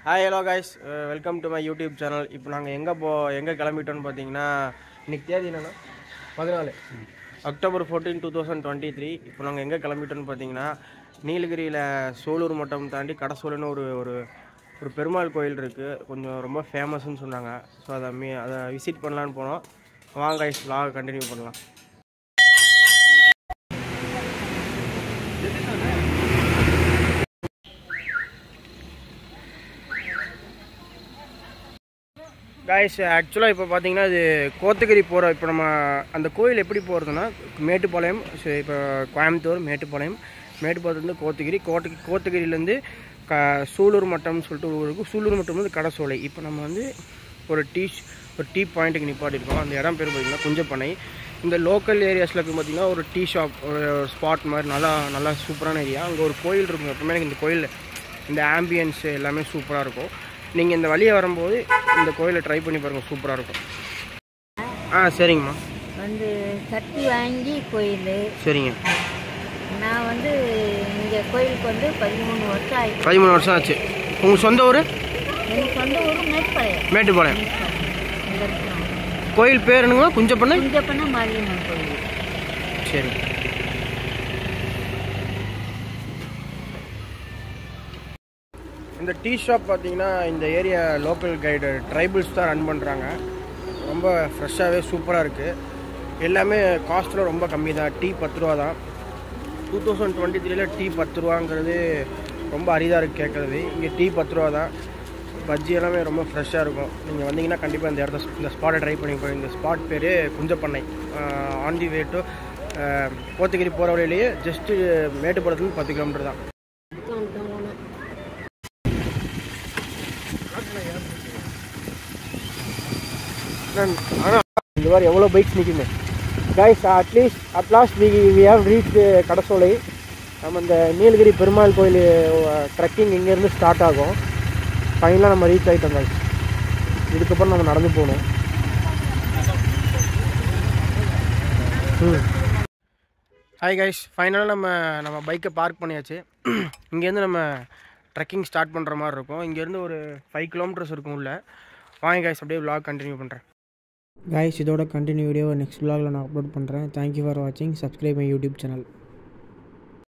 hi hello guys welcome to my YouTube channel இப்போ நாங்கள் எங்கே போ எங்கே கிளம்பிட்டோம்னு பார்த்தீங்கன்னா இன்னைக்கு தேதி என்னன்னா பதினாலு October fourteen two thousand twenty three இப்போ நாங்கள் எங்கே கிளம்பிட்டோம்னு பார்த்தீங்கன்னா நீலகிரியில் சோலூர் மட்டம் தாண்டி கடசோலுன்னு ஒரு ஒரு ஒரு பெருமாள் கோயில் இருக்குது கொஞ்சம் ரொம்ப ஃபேமஸ்ன்னு சொன்னாங்க ஸோ அதை மீ அதை விசிட் பண்ணலான்னு போனோம் வாங்க கைஸ் vlog கண்டினியூ பண்ணலாம் காய்ஸ் ஆக்சுவலாக இப்போ பார்த்தீங்கன்னா இது கோத்தகிரி போகிற இப்போ நம்ம அந்த கோயில் எப்படி போகிறதுனா மேட்டுப்பாளையம் சரி, இப்போ கோயம்புத்தூர் மேட்டுப்பாளையம் மேட்டுப்பாளையத்துலேருந்து கோத்தகிரி கோட்டை கோத்தகிரிலேருந்து க சூலூர் மட்டம்னு சொல்லிட்டு ஒரு ஊர் இருக்கு சூலூர் மட்டம் வந்து கடசோலை இப்போ நம்ம வந்து ஒரு டீ ஒரு டீ பாயிண்ட்டுக்கு நிப்பாட்டிருக்கோம் அந்த இடம் பேர் பார்த்திங்கன்னா குஞ்சப்பனை இந்த லோக்கல் ஏரியாஸில் இப்போ பார்த்திங்கன்னா ஒரு டீ ஷாப் ஒரு ஸ்பாட் மாதிரி நல்லா நல்லா சூப்பரான ஏரியா அங்கே ஒரு கோயில் இருக்கும் எப்பவுமே எனக்கு இந்த கோயில் இந்த ஆம்பியன்ஸ் எல்லாமே சூப்பராக இருக்கும் நீங்கள் இந்த வழியை வரும்போது இந்த கோயிலை ட்ரை பண்ணி பாருங்கள் சூப்பராக இருக்கும் ஆ சரிங்கம்மா வந்து சட்டி வாங்கி கோயில் சரிங்க நான் வந்து இங்கே கோயிலுக்கு வந்து பதிமூணு வருஷம் ஆயிடுச்சு பதிமூணு வருஷம் ஆச்சு உங்கள் சொந்த ஊர் எனக்கு சொந்த ஊர் மேட்டுப்பாளையம் மேட்டுப்பாளையம் இங்கே இருக்கிறோம் கோயில் பேர் என்னங்க குஞ்சப்பண்ணை குஞ்சப்பண்ண மாரியம்மன் கோயில் சரி இந்த டீ ஷாப் பார்த்தீங்கன்னா இந்த ஏரியா லோக்கல் கைடு ட்ரைபிள்ஸ் தான் ரன் பண்ணுறாங்க ரொம்ப ஃப்ரெஷ்ஷாகவே சூப்பராக இருக்குது எல்லாமே காஸ்ட்டில் ரொம்ப கம்மி தான் டீ பத்து ரூபா தான் டூ தௌசண்ட் டுவெண்ட்டி த்ரீல டீ பத்து ரூபாங்கிறது ரொம்ப அரிதாக இருக்குது கேட்குறது இங்கே டீ பத்து ரூபா தான் பஜ்ஜி எல்லாமே ரொம்ப ஃப்ரெஷ்ஷாக இருக்கும் நீங்கள் வந்தீங்கன்னா கண்டிப்பாக இந்த இடத்த இந்த ஸ்பாட்டை ட்ரை பண்ணி போய் இந்த ஸ்பாட் பேர் Kunjappanai on the way to Kotagiri போகிற வழியிலேயே ஜஸ்ட்டு மேட்டுப்பாளையத்துலேருந்து பத்து கிலோமீட்டர் தான் ஆனால் இந்த மாதிரி எவ்வளோ பைக்ஸ் நிற்குங்க guys at least at last we we have reach Kadasolai நம்ம இந்த நீலகிரி பெருமாள் கோயில் ட்ரெக்கிங் இங்கேருந்து ஸ்டார்ட் ஆகும் ஃபைனலாக நம்ம ரீச் ஆகிட்டோம் கைஸ் இதுக்கப்புறம் நம்ம நடந்து போகணும் ம் ஹாய் கைஸ் ஃபைனலாக நம்ம நம்ம பைக்கை பார்க் பண்ணியாச்சு இங்கேருந்து நம்ம ட்ரெக்கிங் ஸ்டார்ட் பண்ணுற மாதிரி இருக்கும் இங்கேருந்து ஒரு ஃபைவ் கிலோமீட்டர்ஸ் இருக்கும் உள்ள வாங்க கைஸ் அப்படியே vlog கண்டினியூ பண்ணுறேன் காய்ஸ் இதோட கண்டினியூ வீடியோ நெக்ஸ்ட் vlogல நான் அப்லோட் பண்ணுறேன் தேங்க்யூ ஃபார் வாட்சிங் சப்ஸ்கிரைப் மை யூடியூப் சேனல்